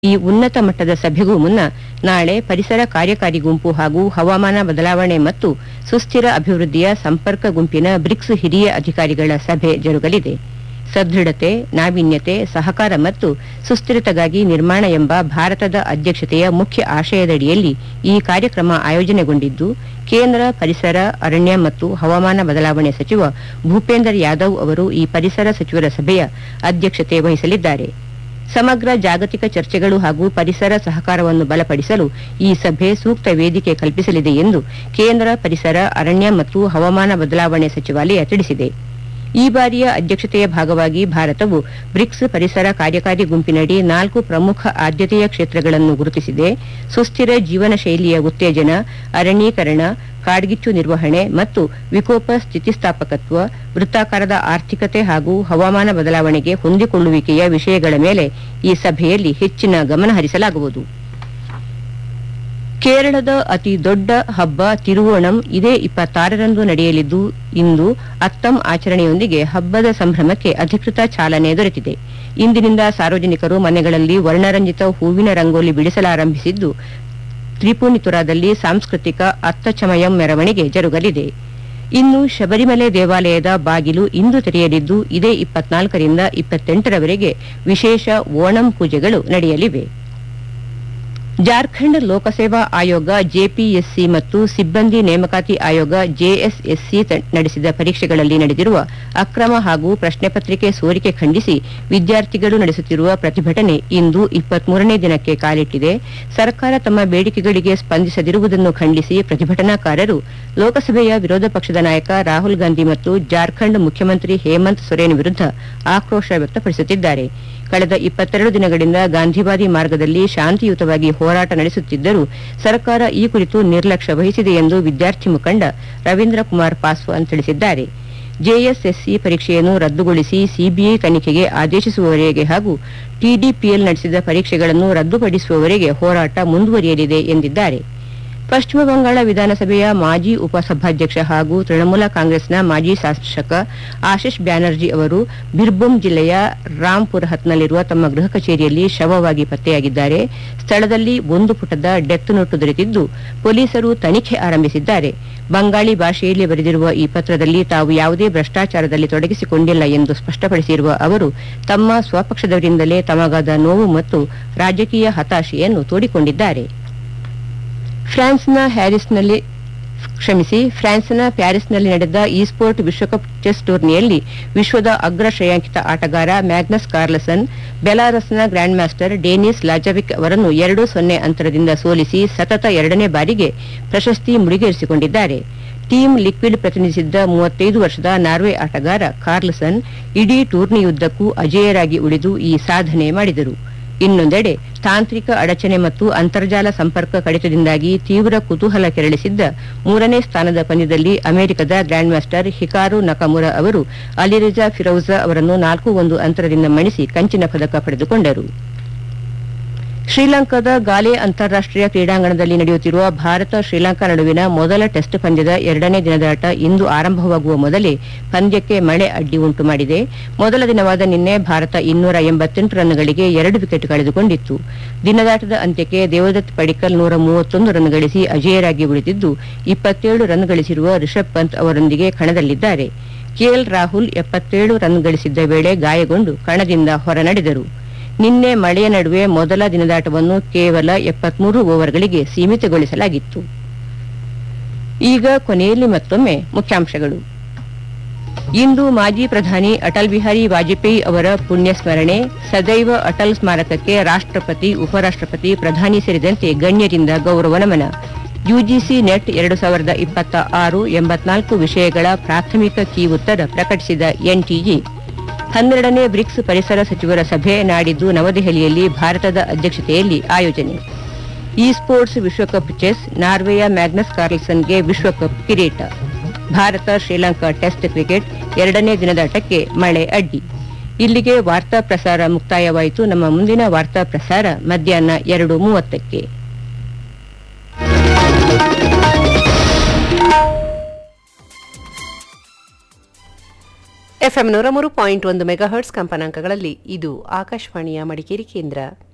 ಈ ಉನ್ನತ ಮಟ್ಟದ ಸಭೆಗೂ ಮುನ್ನ ನಾಳೆ ಪರಿಸರ ಕಾರ್ಯಕಾರಿ ಗುಂಪು ಹಾಗೂ ಹವಾಮಾನ ಬದಲಾವಣೆ ಮತ್ತು ಸುಸ್ಥಿರ ಅಭಿವೃದ್ಧಿಯ ಸಂಪರ್ಕ ಗುಂಪಿನ ಬ್ರಿಕ್ಸ್ ಹಿರಿಯ ಅಧಿಕಾರಿಗಳ ಸಭೆ ಜರುಗಲಿದೆ ಸದೃಢತೆ ನಾವೀನ್ಯತೆ ಸಹಕಾರ ಮತ್ತು ಸುಸ್ಥಿರತೆಗಾಗಿ ನಿರ್ಮಾಣ ಎಂಬ ಭಾರತದ ಅಧ್ಯಕ್ಷತೆಯ ಮುಖ್ಯ ಆಶಯದಡಿಯಲ್ಲಿ ಈ ಕಾರ್ಯಕ್ರಮ ಆಯೋಜನೆಗೊಂಡಿದ್ದು ಕೇಂದ್ರ ಪರಿಸರ ಅರಣ್ಯ ಮತ್ತು ಹವಾಮಾನ ಬದಲಾವಣೆ ಸಚಿವ ಭೂಪೇಂದರ್ ಯಾದವ್ ಅವರು ಈ ಪರಿಸರ ಸಚಿವರ ಸಭೆಯ ಅಧ್ಯಕ್ಷತೆ ವಹಿಸಲಿದ್ದಾರೆ ಸಮಗ್ರ ಜಾಗತಿಕ ಚರ್ಚೆಗಳು ಹಾಗೂ ಪರಿಸರ ಸಹಕಾರವನ್ನು ಬಲಪಡಿಸಲು ಈ ಸಭೆ ಸೂಕ್ತ ವೇದಿಕೆ ಕಲ್ಪಿಸಲಿದೆ ಎಂದು ಕೇಂದ್ರ ಪರಿಸರ ಅರಣ್ಯ ಮತ್ತು ಹವಾಮಾನ ಬದಲಾವಣೆ ಸಚಿವಾಲಯ ತಿಳಿಸಿದೆ ಈ ಬಾರಿಯ ಅಧ್ಯಕ್ಷತೆಯ ಭಾಗವಾಗಿ ಭಾರತವು ಬ್ರಿಕ್ಸ್ ಪರಿಸರ ಕಾರ್ಯಕಾರಿ ಗುಂಪಿನಡಿ ನಾಲ್ಕು ಪ್ರಮುಖ ಆದ್ಯತೆಯ ಕ್ಷೇತ್ರಗಳನ್ನು ಗುರುತಿಸಿದೆ ಸುಸ್ಥಿರ ಜೀವನ ಶೈಲಿಯ ಉತ್ತೇಜನ ಅರಣ್ಯೀಕರಣ ಕಾಡ್ಗಿಚ್ಚು ನಿರ್ವಹಣೆ ಮತ್ತು ವಿಕೋಪ ಸ್ಥಿತಿಸ್ಥಾಪಕತ್ವ ವೃತ್ತಾಕಾರದ ಆರ್ಥಿಕತೆ ಹಾಗೂ ಹವಾಮಾನ ಬದಲಾವಣೆಗೆ ಹೊಂದಿಕೊಳ್ಳುವಿಕೆಯ ವಿಷಯಗಳ ಮೇಲೆ ಈ ಸಭೆಯಲ್ಲಿ ಹೆಚ್ಚಿನ ಗಮನ ಹರಿಸಲಾಗುವುದು ಕೇರಳದ ಅತಿ ದೊಡ್ಡ ಹಬ್ಬ ತಿರುವೋಣಂ ಇದೇ ಇಪ್ಪತ್ತಾರರಂದು ನಡೆಯಲಿದ್ದು ಇಂದು ಅತ್ತಂ ಆಚರಣೆಯೊಂದಿಗೆ ಹಬ್ಬದ ಸಂಭ್ರಮಕ್ಕೆ ಅಧಿಕೃತ ಚಾಲನೆ ದೊರೆತಿದೆ ಇಂದಿನಿಂದ ಸಾರ್ವಜನಿಕರು ಮನೆಗಳಲ್ಲಿ ವರ್ಣರಂಜಿತ ಹೂವಿನ ರಂಗೋಲಿ ಬಿಡಿಸಲಾರಂಭಿಸಿದ್ದು ತ್ರಿಪುನಿತುರಾದಲ್ಲಿ ಸಾಂಸ್ಕೃತಿಕ ಅತ್ತಚಮಯಂ ಮೆರವಣಿಗೆ ಜರುಗಲಿದೆ ಇನ್ನು ಶಬರಿಮಲೆ ದೇವಾಲಯದ ಬಾಗಿಲು ಇಂದು ತೆರೆಯಲಿದ್ದು ಇದೇ ಇಪ್ಪತ್ನಾಲ್ಕರಿಂದ ಇಪ್ಪತ್ತೆಂಟರವರೆಗೆ ವಿಶೇಷ ಓಣಂ ಪೂಜೆಗಳು ನಡೆಯಲಿವೆ ಜಾರ್ಖಂಡ್ ಲೋಕಸೇವಾ ಆಯೋಗ ಜೆಪಿಎಸ್ಸಿ ಮತ್ತು ಸಿಬ್ಬಂದಿ ನೇಮಕಾತಿ ಆಯೋಗ ಜೆಎಸ್ಎಸ್ಸಿ ನಡೆಸಿದ ಪರೀಕ್ಷೆಗಳಲ್ಲಿ ನಡೆದಿರುವ ಅಕ್ರಮ ಹಾಗೂ ಪ್ರಶ್ನೆ ಪತ್ರಿಕೆ ಸೋರಿಕೆ ಖಂಡಿಸಿ ವಿದ್ಯಾರ್ಥಿಗಳು ನಡೆಸುತ್ತಿರುವ ಪ್ರತಿಭಟನೆ ಇಂದು ಇಪ್ಪತ್ಮೂರನೇ ದಿನಕ್ಕೆ ಕಾಲಿಟ್ಟಿದೆ ಸರ್ಕಾರ ತಮ್ಮ ಬೇಡಿಕೆಗಳಿಗೆ ಸ್ಪಂದಿಸದಿರುವುದನ್ನು ಖಂಡಿಸಿ ಪ್ರತಿಭಟನಾಕಾರರು ಲೋಕಸಭೆಯ ವಿರೋಧ ಪಕ್ಷದ ನಾಯಕ ರಾಹುಲ್ ಗಾಂಧಿ ಮತ್ತು ಜಾರ್ಖಂಡ್ ಮುಖ್ಯಮಂತ್ರಿ ಹೇಮಂತ್ ಸೊರೇನ್ ವಿರುದ್ಧ ಆಕ್ರೋಶ ವ್ಯಕ್ತಪಡಿಸುತ್ತಿದ್ದಾರೆ ಕಳೆದ ಇಪ್ಪತ್ತೆರಡು ದಿನಗಳಿಂದ ಗಾಂಧಿವಾದಿ ಮಾರ್ಗದಲ್ಲಿ ಶಾಂತಿಯುತವಾಗಿ ಹೋರಾಟ ನಡೆಸುತ್ತಿದ್ದರೂ ಸರ್ಕಾರ ಈ ಕುರಿತು ನಿರ್ಲಕ್ಷ್ಯ ವಹಿಸಿದೆ ಎಂದು ವಿದ್ಯಾರ್ಥಿ ಮುಖಂಡ ರವೀಂದ್ರ ಕುಮಾರ್ ಪಾಸ್ವಾನ್ ತಿಳಿಸಿದ್ದಾರೆ ಜೆಎಸ್ಎಸ್ಸಿ ಪರೀಕ್ಷೆಯನ್ನು ರದ್ದುಗೊಳಿಸಿ ಸಿಬಿಐ ತನಿಖೆಗೆ ಆದೇಶಿಸುವವರೆಗೆ ಹಾಗೂ ಟಿಡಿಪಿಎಲ್ ನಡೆಸಿದ ಪರೀಕ್ಷೆಗಳನ್ನು ರದ್ದುಪಡಿಸುವವರೆಗೆ ಹೋರಾಟ ಮುಂದುವರಿಯಲಿದೆ ಎಂದಿದ್ದಾರೆ ಪಶ್ಚಿಮ ಬಂಗಾಳ ವಿಧಾನಸಭೆಯ ಮಾಜಿ ಉಪಸಭಾಧ್ಯಕ್ಷ ಹಾಗೂ ತೃಣಮೂಲ ಕಾಂಗ್ರೆಸ್ನ ಮಾಜಿ ಶಾಸಕ ಆಶಿಷ್ ಬ್ಯಾನರ್ಜಿ ಅವರು ಬಿರ್ಭೂಮ್ ಜಿಲ್ಲೆಯ ರಾಂಪುರಹತ್ನಲ್ಲಿರುವ ತಮ್ಮ ಗೃಹ ಕಚೇರಿಯಲ್ಲಿ ಶವವಾಗಿ ಪತ್ತೆಯಾಗಿದ್ದಾರೆ ಸ್ಥಳದಲ್ಲಿ ಒಂದು ಪುಟದ ಡೆತ್ ನೋಟು ದೊರೆತಿದ್ದು ಪೊಲೀಸರು ತನಿಖೆ ಆರಂಭಿಸಿದ್ದಾರೆ ಬಂಗಾಳಿ ಭಾಷೆಯಲ್ಲಿ ಬರೆದಿರುವ ಈ ಪತ್ರದಲ್ಲಿ ತಾವು ಯಾವುದೇ ಭ್ರಷ್ಟಾಚಾರದಲ್ಲಿ ತೊಡಗಿಸಿಕೊಂಡಿಲ್ಲ ಎಂದು ಸ್ಪಷ್ಟಪಡಿಸಿರುವ ಅವರು ತಮ್ಮ ಸ್ವಪಕ್ಷದವರಿಂದಲೇ ತಮಗಾದ ನೋವು ಮತ್ತು ರಾಜಕೀಯ ಹತಾಶೆಯನ್ನು ತೋಡಿಕೊಂಡಿದ್ದಾರೆ ಫ್ರಾನ್ಸ್ನ ಹ್ಯಾರಿಸ್ನಲ್ಲಿ ಕ್ಷಮಿಸಿ ಫ್ರಾನ್ಸ್ನ ಪ್ಯಾರಿಸ್ನಲ್ಲಿ ನಡೆದ ಈ ಸ್ಪೋರ್ಟ್ ವಿಶ್ವಕಪ್ ಚೆಸ್ ಟೂರ್ನಿಯಲ್ಲಿ ವಿಶ್ವದ ಅಗ್ರ ಶ್ರೇಯಾಂಕಿತ ಆಟಗಾರ ಮ್ಯಾಗ್ನಸ್ ಕಾರ್ಲಸನ್ ಬೆಲಾರಸ್ನ ಗ್ರ್ಯಾಂಡ್ ಮಾಸ್ಟರ್ ಡೇನಿಸ್ ಲಾಜವಿಕ್ ಅವರನ್ನು ಎರಡು ಸೊನ್ನೆ ಅಂತರದಿಂದ ಸೋಲಿಸಿ ಸತತ ಎರಡನೇ ಬಾರಿಗೆ ಪ್ರಶಸ್ತಿ ಮುಡಿಗೇರಿಸಿಕೊಂಡಿದ್ದಾರೆ ಟೀಮ್ ಲಿಕ್ವಿಡ್ ಪ್ರತಿನಿಧಿಸಿದ್ದ ಮೂವತ್ತೈದು ವರ್ಷದ ನಾರ್ವೆ ಆಟಗಾರ ಕಾರ್ಲ್ಸನ್ ಇಡೀ ಟೂರ್ನಿಯುದ್ದಕ್ಕೂ ಅಜೇಯರಾಗಿ ಉಳಿದು ಈ ಸಾಧನೆ ಮಾಡಿದರು ಇನ್ನೊಂದೆಡೆ ತಾಂತ್ರಿಕ ಅಡಚಣೆ ಮತ್ತು ಅಂತರ್ಜಾಲ ಸಂಪರ್ಕ ಕಡಿತದಿಂದಾಗಿ ತೀವ್ರ ಕುತೂಹಲ ಕೆರಳಿಸಿದ್ದ ಮೂರನೇ ಸ್ಥಾನದ ಪಂದ್ಯದಲ್ಲಿ ಅಮೆರಿಕದ ಗ್ರ್ಯಾಂಡ್ ಮಾಸ್ಟರ್ ಹಿಕಾರು ನಕಮುರ ಅವರು ಅಲಿರಜಾ ಫಿರೌಜಾ ಅವರನ್ನು ನಾಲ್ಕು ಒಂದು ಅಂತರದಿಂದ ಮಣಿಸಿ ಕಂಚಿನ ಪದಕ ಪಡೆದುಕೊಂಡರು ಶ್ರೀಲಂಕಾದ ಗಾಲೆ ಅಂತಾರಾಷ್ಟೀಯ ಕ್ರೀಡಾಂಗಣದಲ್ಲಿ ನಡೆಯುತ್ತಿರುವ ಭಾರತ ಶ್ರೀಲಂಕಾ ನಡುವಿನ ಮೊದಲ ಟೆಸ್ಟ್ ಪಂದ್ಯದ ಎರಡನೇ ದಿನದಾಟ ಇಂದು ಆರಂಭವಾಗುವ ಮೊದಲೇ ಪಂದ್ಯಕ್ಕೆ ಮಳೆ ಅಡ್ಡಿ ಉಂಟು ಮಾಡಿದೆ ಮೊದಲ ದಿನವಾದ ನಿನ್ನೆ ಭಾರತ ಇನ್ನೂರ ಎಂಬತ್ತೆಂಟು ರನ್ಗಳಿಗೆ ಎರಡು ವಿಕೆಟ್ ಕಳೆದುಕೊಂಡಿತ್ತು ದಿನದಾಟದ ಅಂತ್ಯಕ್ಕೆ ದೇವದತ್ ಪಡಿಕಲ್ ನೂರ ಮೂವತ್ತೊಂದು ರನ್ ಗಳಿಸಿ ಅಜೇಯರಾಗಿ ಉಳಿದಿದ್ದು ಇಪ್ಪತ್ತೇಳು ರನ್ ಗಳಿಸಿರುವ ರಿಷಬ್ ಪಂತ್ ಅವರೊಂದಿಗೆ ಕಣದಲ್ಲಿದ್ದಾರೆ ಕೆಎಲ್ ರಾಹುಲ್ ಎಪ್ಪತ್ತೇಳು ರನ್ ಗಳಿಸಿದ್ದ ವೇಳೆ ಗಾಯಗೊಂಡು ಕಣದಿಂದ ಹೊರನಡೆದರು ನಿನ್ನೆ ಮಳೆಯ ನಡುವೆ ಮೊದಲ ದಿನದಾಟವನ್ನು ಕೇವಲ ಎಪ್ಪತ್ಮೂರು ಓವರ್ಗಳಿಗೆ ಸೀಮಿತಗೊಳಿಸಲಾಗಿತ್ತು ಈಗ ಕೊನೆಯಲ್ಲಿ ಮತ್ತೊಮ್ಮೆ ಮುಖ್ಯಾಂಶಗಳು ಇಂದು ಮಾಜಿ ಪ್ರಧಾನಿ ಅಟಲ್ ಬಿಹಾರಿ ವಾಜಪೇಯಿ ಅವರ ಪುಣ್ಯ ಸ್ಮರಣೆ ಸದೈವ ಅಟಲ್ ಸ್ಮಾರಕಕ್ಕೆ ರಾಷ್ಟ್ರಪತಿ ಉಪರಾಷ್ಟ್ರಪತಿ ಪ್ರಧಾನಿ ಸೇರಿದಂತೆ ಗಣ್ಯರಿಂದ ಗೌರವ ನಮನ ಯುಜಿಸಿ ನೆಟ್ ಎರಡು ಸಾವಿರದ ಇಪ್ಪತ್ತ ಆರು ಎಂಬತ್ನಾಲ್ಕು ವಿಷಯಗಳ ಪ್ರಾಥಮಿಕ ಕೀ ಉತ್ತರ ಪ್ರಕಟಿಸಿದ ಎನ್ಟಿಎ ಹನ್ನೆರಡನೇ ಬ್ರಿಕ್ಸ್ ಪರಿಸರ ಸಚಿವರ ಸಭೆ ನಾಡಿದ್ದು ನವದೆಹಲಿಯಲ್ಲಿ ಭಾರತದ ಅಧ್ಯಕ್ಷತೆಯಲ್ಲಿ ಆಯೋಜನೆ ಇ ಸ್ಪೋರ್ಟ್ಸ್ ವಿಶ್ವಕಪ್ ಚೆಸ್ ನಾರ್ವೆಯ ಮ್ಯಾಗ್ನಸ್ ಕಾರ್ಲ್ಸನ್ಗೆ ವಿಶ್ವಕಪ್ ಕಿರೀಟ ಭಾರತ ಶ್ರೀಲಂಕಾ ಟೆಸ್ಟ್ ಕ್ರಿಕೆಟ್ ಎರಡನೇ ದಿನದಾಟಕ್ಕೆ ಮಳೆ ಅಡ್ಡಿ ಇಲ್ಲಿಗೆ ವಾರ್ತಾ ಪ್ರಸಾರ ಮುಕ್ತಾಯವಾಯಿತು ನಮ್ಮ ಮುಂದಿನ ವಾರ್ತಾ ಪ್ರಸಾರ ಮಧ್ಯಾಹ್ನ ಎರಡು ಮೂವತ್ತಕ್ಕೆ ಎಫ್ಎಂ ನೂರ ಮೂರು ಪಾಯಿಂಟ್ ಒಂದು ಮೆಗಾಹರ್ಟ್ಸ್ ಕಂಪನಾಂಕಗಳಲ್ಲಿ ಇದು ಆಕಾಶವಾಣಿಯ ಮಡಿಕೇರಿ ಕೇಂದ್ರ